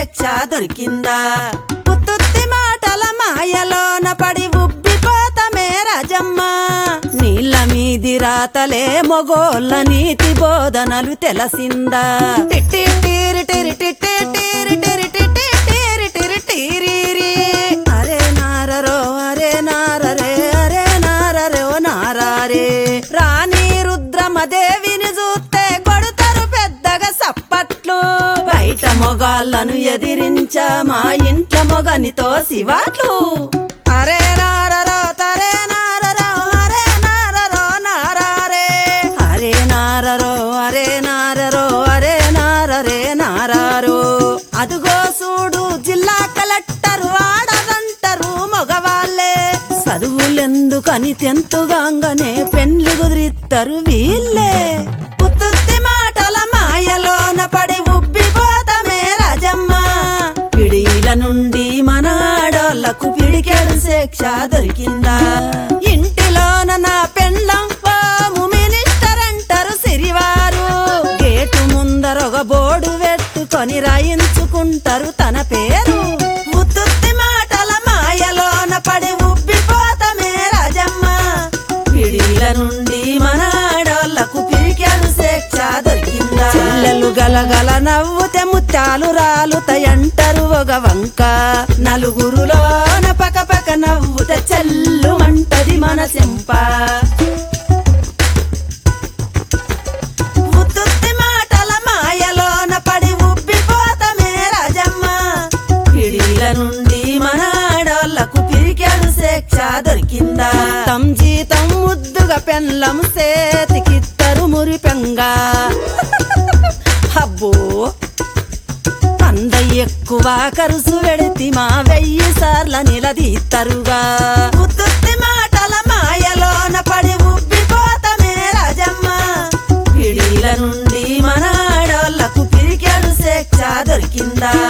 శిక్ష దొరికిందా ఉత్తుత్తి మాటల మాయలోన పడి ఉబ్బిపోతమే రాజమ్మ నీళ్ళ మీది రాతలే మొగోళ్ళ నీతి బోధనలు తెలసిందా టిట్టి టీరి టిరి టిట్టి టీరి టిరి టిట్టి టీరి టిరి టీరిరి. అరే నారరో అరే నారరే అరే నారరే ఓ నారారే రాణి రుద్రమదేవిని చూస్తే కొడుతారు పెద్దగా సప్పట్లు బయట మొగాళ్ళను ఎదిరించా మా ఇంట్లో మొగనితో శివాట్లు అరే నారరో తరే నారరో అరే నారరో నారారే అరే నారరో అరే నారరో అరే నారరే నారారో అదుగో చూడు జిల్లా కలెక్టర్ ఆడదంటారు మగవాళ్ళే చదువులెందుకని తెంతుగాంగనే పెండ్లి కుదిరిత్తరు వీళ్ళే ఉత్తుత్తి మాటల మాయలోన పడి ఉబ్బిపోతమే రాజమ్మ పిడిల నుండి మన ఆడోళ్లకు పిడికెడు శిక్ష దొరికిందా ఇంటిలోన నా పెండ్లం పాము మినిస్టర్ అంటారు సిరివారు గేటు ముందరొక బోర్డు పెట్టుకొని రాయించుకుంటారు తన పేరు ఉత్తుత్తి మాటల మాయలోన పడి ఉబ్బిపోతమే రాజమ్మ పిడిల నుండి మన ఆడోళ్లకు పిరికెడు శిక్ష దొరికిందా పిల్లలు గలగల నవ్వుతే ముత్యాలు రాలుతాయంటారు ఒక వంక నలుగురులోన పక పక నవ్వుతే చెల్లు మంటది మన చెంప ఉత్తుత్తి మాటల మాయలోన పడి ఉబ్బిపోతమే రాజమ్మ పిడిల నుండి మన ఆడోళ్లకు పిరికెడు శిక్ష దొరికిందా తమ్ జీతం ముద్దుగా పెన్లం సేతికిత్తరు మురిపెంగా అబ్బో అంద ఎక్కువ కరుసు వెడితి మా వెయ్యి సార్ల నిలదీత్తరుగా ఉత్తుత్తి మాటల మాయలోన పడి ఉబ్బిపోతమే రాజమ్మ పిడిల నుండి మన ఆడోళ్లకు పిరికెడు శిక్ష దొరికిందా